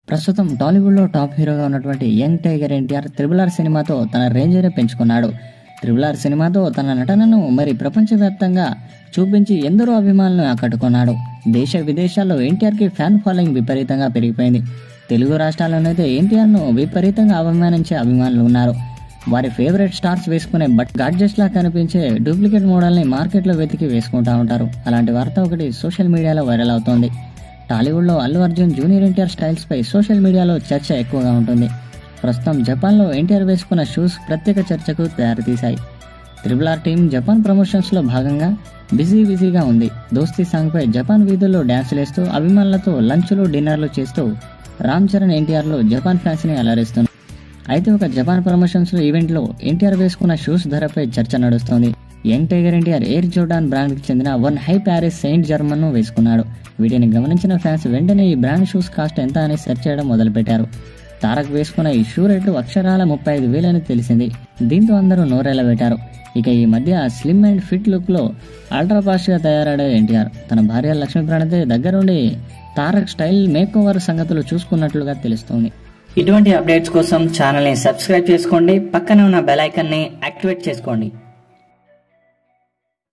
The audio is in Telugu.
ప్రస్తుతం టాలీవుడ్లో టాప్ హీరోగా ఉన్నటువంటి young tiger NTR triple R సినిమాతో తన రేంజ్నే పెంచుకున్నాడు త్రిబుల్ ఆర్ సినిమాతో తన నటనను మరి ప్రపంచవ్యాప్తంగా చూపించి ఎందరో అభిమానులను ఆకట్టుకున్నాడు దేశ విదేశాల్లో ఎన్టీఆర్కి ఫ్యాన్ ఫాలోయింగ్ విపరీతంగా పెరిగిపోయింది తెలుగు రాష్ట్రాల్లోనైతే ఎన్టీఆర్ను విపరీతంగా అభిమానించే అభిమానులు ఉన్నారు వారి ఫేవరెట్ స్టార్స్ వేసుకునే బట్ గాడ్జెట్స్ లా కనిపించే డూప్లికేట్ మోడల్ని మార్కెట్లో వెతికి వేసుకుంటా ఉంటారు అలాంటి వార్త ఒకటి సోషల్ మీడియాలో వైరల్ అవుతోంది టాలీవుడ్లో అల్లు అర్జున్ జూనియర్ ఎన్టీఆర్ స్టైల్స్ పై సోషల్ మీడియాలో చర్చ ఎక్కువగా ఉంటుంది ప్రస్తుతం జపాన్లో ఎన్టీఆర్ వేసుకున్న షూస్ ప్రత్యేక చర్చకు దారితీశాయి త్రిబుల్ ఆర్ టీం జపాన్ ప్రమోషన్స్లో భాగంగా బిజీ బిజీగా ఉంది దోస్తీ సాంగ్పై జపాన్ వీధుల్లో డ్యాన్సులు వేస్తూ అభిమానులతో లంచ్లు డిన్నర్లు చేస్తూ రామ్ చరణ్ ఎన్టీఆర్లు జపాన్ ఫ్యాన్స్ని అలరిస్తున్నారు అయితే ఒక జపాన్ ప్రమోషన్స్ ఈవెంట్లో ఎన్టీఆర్ వేసుకున్న షూస్ ధరపై చర్చ నడుస్తోంది young tiger NTR air Jordan బ్రాండ్కి చెందిన వన్ హై ప్యారిస్ సెయింట్ జర్మన్ను వేసుకున్నాడు వీటిని గమనించిన ఫ్యాన్స్ వెంటనే ఈ బ్రాండ్ షూస్ కాస్ట్ ఎంత అని సెర్చ్ చేయడం మొదలుపెట్టారు తారక్ వేసుకున్న ఈ షూ రేటు అక్షరాల ముప్పై ఐదు వేలని తెలిసింది దీంతో అందరూ నోరెళ్లబెట్టారు ఇక ఈ మధ్య స్లిమ్ అండ్ ఫిట్ లుక్లో అల్ట్రా ఫాస్ట్గా తయారాడే ఎన్టీఆర్ తన భార్య లక్ష్మీప్రాణతే దగ్గరుండి తారక్ స్టైల్ మేక్ ఓవర్ సంగతులు చూసుకున్నట్లుగా తెలుస్తోంది ఇటువంటి అప్డేట్స్ కోసం ఛానల్ని సబ్స్క్రైబ్ చేసుకోండి పక్కనే ఉన్న బెల్ ఐకాన్ని యాక్టివేట్ చేసుకోండి